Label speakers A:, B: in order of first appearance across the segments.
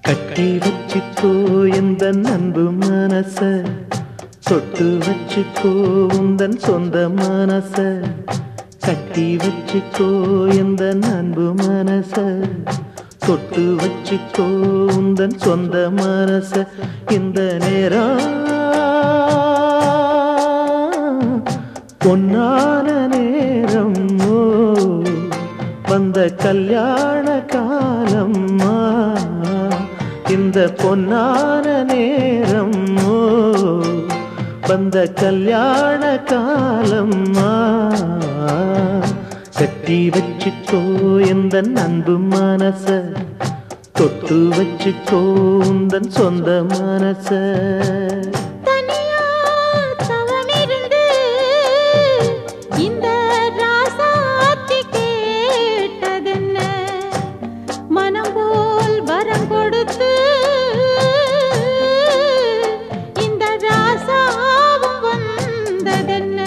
A: கட்டி வச்சுக்கோ இந்த அன்பு மனச தொட்டு வச்சுக்கோ உந்தன் சொந்த மனச கட்டி வச்சுக்கோ இந்த அன்பு மனச தொட்டு வச்சுக்கோ உந்தன் சொந்த மனச இந்த நேரம் பொன்னான நேரம் ஓ வந்த கல்யாண காலம்மா இந்த பொன்னான நேரம் ஓ வந்த கல்யாண காலம்மா கட்டி வச்சுக்கோ இந்த அன்பு மனச தொட்டு வச்சுக்கோ உந்தன் சொந்த மனச
B: தனியா தவமிருந்து இந்த ராசாத்தி கேட்டதென்ன மனம் போல் வரம் கொடுத்து இந்த ராசாவும் வந்ததென்ன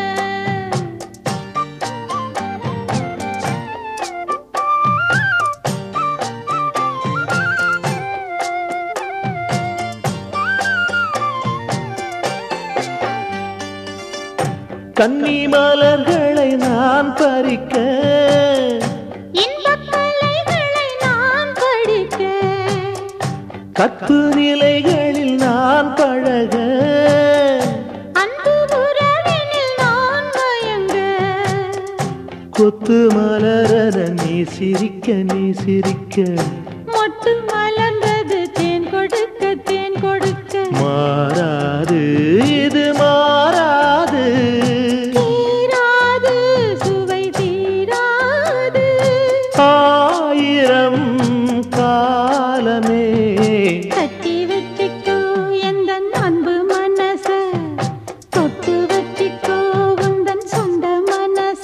A: கன்னி மலர்களை நான் பறிக்க
B: இன்பக் கலைகளை நான் படிக்க
A: கற்பு நிலைகளில் நான் பழக
B: அன்பு உறவினில் நான் மயங்க
A: கொத்து மலரத நீ சிரிக்க நீ சிரிக்க
B: மொட்டு மலர்ந்தது தேன் கொடுக்க தேன் கொடுக்க
A: மாறாது இது மாறாது
B: தீராது சுவை தீராது
A: ஆயிரம் காலமே
B: கட்டி வச்சுக்கோ எந்த அன்பு மனச தொட்டு வச்சுக்கோ உந்தன் சொந்த மனச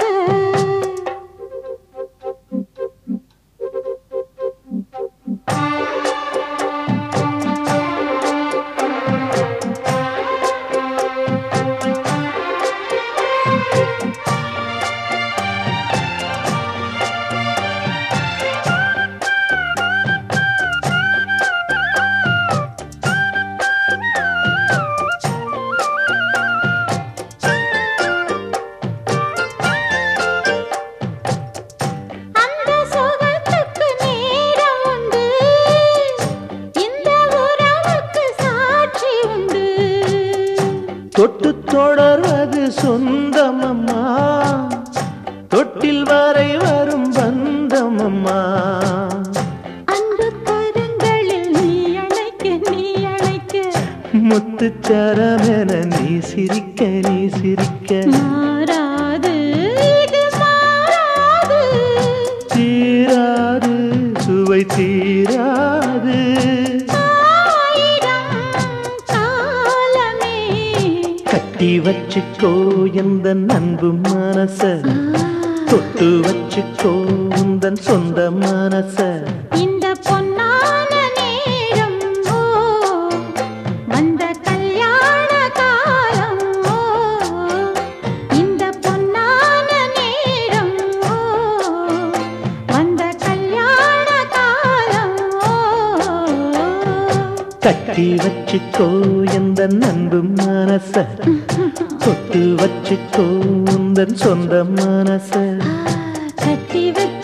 B: அந்த சுகத்துக்கு நேரம் உண்டு இந்த உறவுக்கு சாட்சி உண்டு
A: தொட்டு தொடர்வது சொந்தமம்மா தொட்டில் வரை வரும் பந்தமம்மா
B: அன்பு கரங்களில் நீ அழைக்க நீ அழைக்க
A: முத்துச்சரமென நீ சிரிக்க நீ சிரிக்க
B: மாறாது இது மாறாது
A: தீராது சுவை தீராது
B: ஆயிரம் காலமே
A: கட்டி வச்சுக்கோ எந்த அன்பு மனச தொட்டு வச்சுக்கோ உந்தன் சொந்த மனச
B: இந்த பொன்னான நேரம் ஓ வந்த கல்யாண காலம் ஓ இந்த பொன்னான நேரம் ஓ வந்த கல்யாண காலம் ஓ
A: கட்டி வச்சுக்கோ எந்த அன்பு மனச தொட்டு வச்சுக்கோ உந்தன் சொந்த மனச
B: கட்டி வச்சு